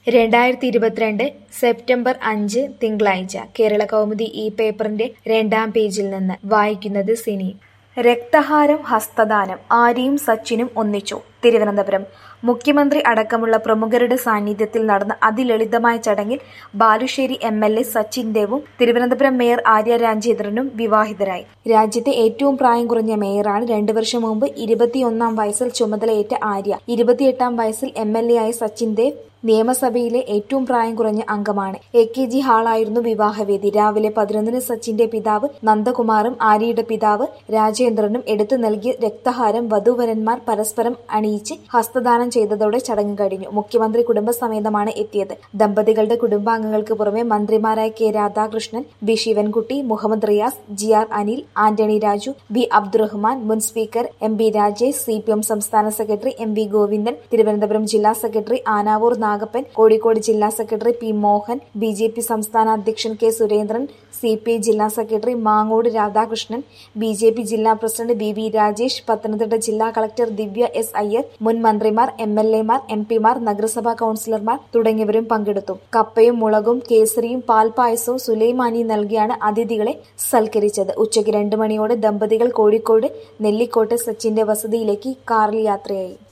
രണ്ടായിരത്തി ഇരുപത്തിരണ്ട് സെപ്റ്റംബർ അഞ്ച് തിങ്കളാഴ്ച കേരള കൗമുദി ഈ പേപ്പറിന്റെ രണ്ടാം പേജിൽ നിന്ന് വായിക്കുന്നത് സിനി രക്തഹാരം ഹസ്തദാനം ആര്യയും സച്ചിനും ഒന്നിച്ചു തിരുവനന്തപുരം മുഖ്യമന്ത്രി അടക്കമുള്ള പ്രമുഖരുടെ സാന്നിധ്യത്തിൽ നടന്ന അതിലളിതമായ ചടങ്ങിൽ Balussery M L A Sachin ദേവും തിരുവനന്തപുരം മേയർ ആര്യ രാജേന്ദ്രനും വിവാഹിതരായി രാജ്യത്തെ ഏറ്റവും പ്രായം കുറഞ്ഞ മേയറാണ് രണ്ടു വർഷം മുമ്പ് ഇരുപത്തിയൊന്നാം വയസ്സിൽ ചുമതലയേറ്റ ആര്യ ഇരുപത്തിയെട്ടാം വയസ്സിൽ എം എൽ എ ആയ സച്ചിൻ ദേവ് നിയമസഭയിലെ ഏറ്റവും പ്രായം കുറഞ്ഞ അംഗമാണ് എ കെ ജി ഹാളായിരുന്നു വിവാഹവേദി രാവിലെ പതിനൊന്നിന് സച്ചിന്റെ പിതാവ് നന്ദകുമാറും ആര്യയുടെ പിതാവ് രാജേന്ദ്രനും എടുത്തു നൽകിയ രക്തഹാരം വധൂവരന്മാർ പരസ്പരം അണിയിച്ച് ഹസ്തദാനം ചെയ്തതോടെ ചടങ്ങ് കഴിഞ്ഞു മുഖ്യമന്ത്രി കുടുംബസമേതമാണ് എത്തിയത് ദമ്പതികളുടെ കുടുംബാംഗങ്ങൾക്ക് പുറമെ മന്ത്രിമാരായ K Radhakrishnan B Sivankutty Muhammad Riyas G R Anil Antony Raju B Abdurahman മുൻ speaker M B Rajesh C P M സംസ്ഥാന secretary M V Govindan Thiruvananthapuram ജില്ലാ സെക്രട്ടറി ആനാവൂർ നാഗപ്പൻ കോഴിക്കോട് ജില്ലാ secretary P Mohan B J P സംസ്ഥാന അധ്യക്ഷൻ K Surendran C P I ജില്ലാ secretary Mangode Radhakrishnan B J P ജില്ലാ president B V Rajesh Pathanamthitta ജില്ലാ collector ദിവ്യ S Iyer മുൻ മന്ത്രിമാർ എം എൽ എമാർ എം പിമാർ നഗരസഭാ കൌൺസിലർമാർ തുടങ്ങിയവരും പങ്കെടുത്തു കപ്പയും മുളകും കേസരിയും പാൽപായസവും സുലൈമാനി നൽകിയാണ് അതിഥികളെ സൽക്കരിച്ചത് ഉച്ചയ്ക്ക് രണ്ട് മണിയോടെ ദമ്പതികൾ കോഴിക്കോട് നെല്ലിക്കോട്ട് സച്ചിന്റെ വസതിയിലേക്ക് കാറിൽ യാത്രയായി